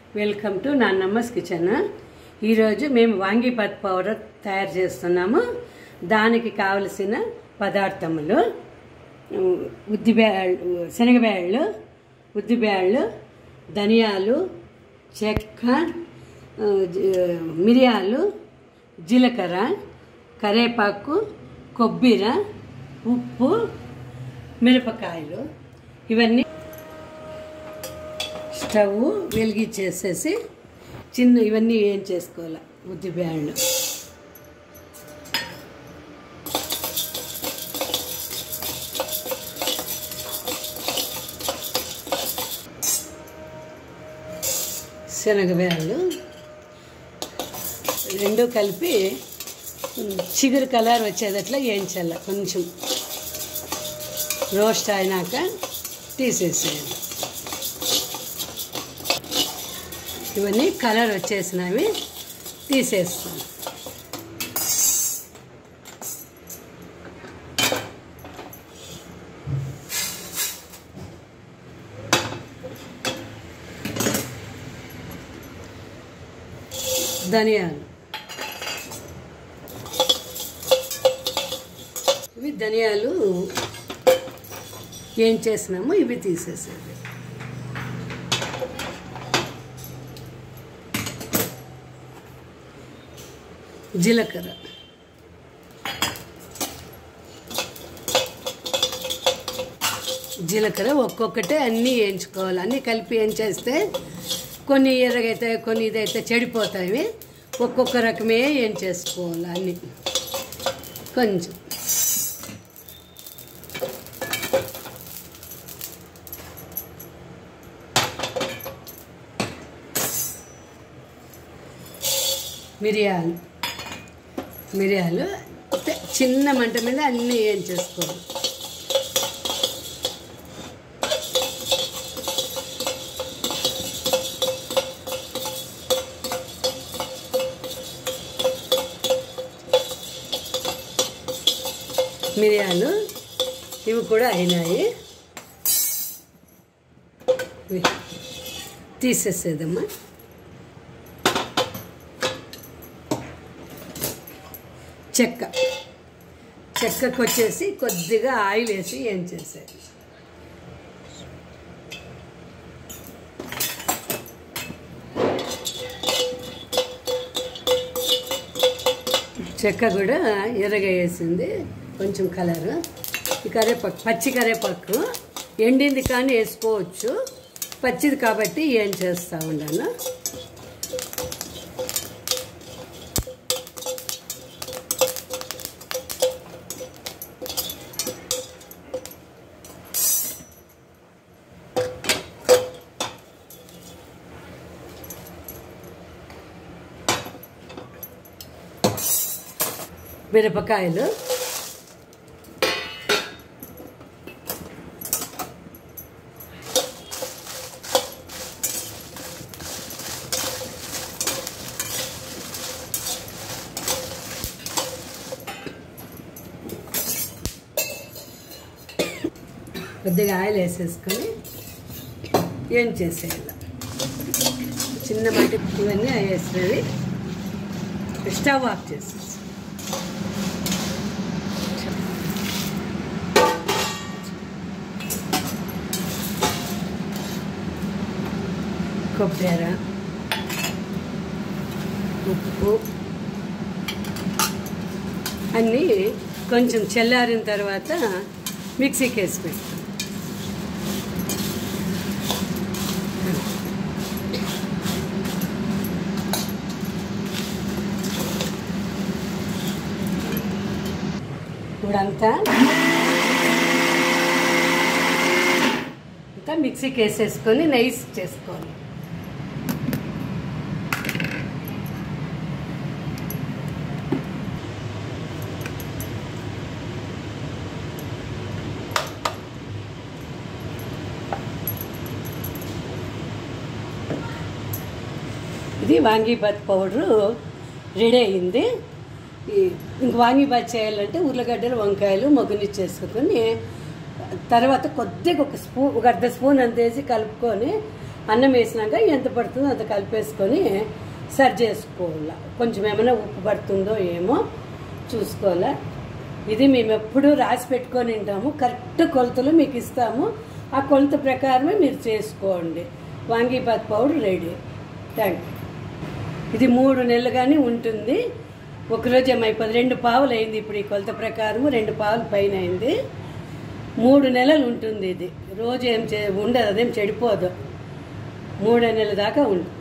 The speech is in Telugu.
వెల్కమ్ టు నాన్నమ్మస్ కిచెన్ ఈరోజు మేము వాంగిపత్ పౌడర్ తయారు చేస్తున్నాము దానికి కావలసిన పదార్థములు ఉద్దిబ్యాళ్ళు శనగబ్యాళ్ళు ఉద్దిబ్యాళ్ళు ధనియాలు చెక్క ఆ, జ- మిరియాలు జీలకర్ర కరేపాకు కొబ్బరి ఉప్పు మిరపకాయలు ఇవన్నీ స్టవ్ వెలిగించేసేసి చిన్న ఇవన్నీ ఏం చేసుకోవాలి ఉద్దిబ్యాళ్ళు శనగబ్యాళ్ళు రెండు కలిపి చిగురు కలర్ వచ్చేదట్లా వేయించాల కొంచెం రోస్ట్ అయినాక తీసేసేయాలి ఇవన్నీ కలర్ వచ్చేసినవి తీసేస్తాం ధనియాలు ఇవి ధనియాలు ఏం చేసినామో ఇవి తీసేసేది జీలకర్ర జీలకర్ర ఒక్కొక్కటే అన్నీ వేయించుకోవాలి అన్నీ కలిపి ఏం చేస్తే కొన్ని ఎర్రగైతే కొన్ని ఇదైతే చెడిపోతాయి ఒక్కొక్క రకమే ఏం చేసుకోవాలి అన్నీ కొంచెం మిరియాలు మిరియాలు తె- చిన్న మంట మీద అన్నీ ఏం చేసుకోవాలి మిరియాలు ఇవి కూడా అయినాయి ఇవి తీసేసేదమ్మా చెక్క చెక్కకు వచ్చేసి కొద్దిగా ఆయిల్ వేసి ఏం చేసేది చెక్క కూడా ఎర్రగా వేసింది కొంచెం కలర్ ఈ కరేపాకు పచ్చి కరేపాకు ఎండింది కానీ వేసుకోవచ్చు పచ్చిది కాబట్టి ఏం చేస్తూ ఉన్నాను మిరపకాయలు కొద్దిగా ఆయిల్ వేసేసుకొని ఏం చేసేయాలి చిన్న మట్టి ఇవన్నీ వేసేది స్టవ్ ఆఫ్ చేసేసి కొబ్బరి ఉప్పు అన్నీ కొంచెం చల్లారిన తర్వాత మిక్సీకి వేసి పెడతాం ఇప్పుడంతా అంతా మిక్సీకి వేసేసుకొని నైస్ చేసుకోవాలి ఇది వాంగీబాత్ పౌడరు రెడీ అయింది ఈ- ఇంక వాంగీబాత్ చేయాలంటే ఉర్లగడ్డలు వంకాయలు మగ్గునిచ్చేసుకొని తర్వాత కొద్దిగా ఒక స్పూన్ ఒక అర్ధ స్పూన్ అంత వేసి కలుపుకొని అన్నం వేసినాక ఎంత పడుతుందో అంత కలిపేసుకొని సరి చేసుకోవాలి కొంచెం ఏమైనా ఉప్పు పడుతుందో ఏమో చూసుకోవాలా ఇది మేము ఎప్పుడూ రాసి పెట్టుకొని ఉంటాము కరెక్ట్ కొలతలు మీకు ఇస్తాము ఆ కొలత ప్రకారమే మీరు చేసుకోండి వాంగీపాత్ పౌడర్ రెడీ థ్యాంక్ యూ ఇది మూడు నెలలు కానీ ఉంటుంది ఒకరోజు ఏమైపోయింది రెండు పావులు అయింది ఇప్పుడు ఈ కొలత ప్రకారం రెండు పావులు పైన అయింది మూడు నెలలు ఉంటుంది ఇది రోజు ఏం చే ఉండదు అదేం చెడిపోదు మూడు నెలల దాకా ఉంటుంది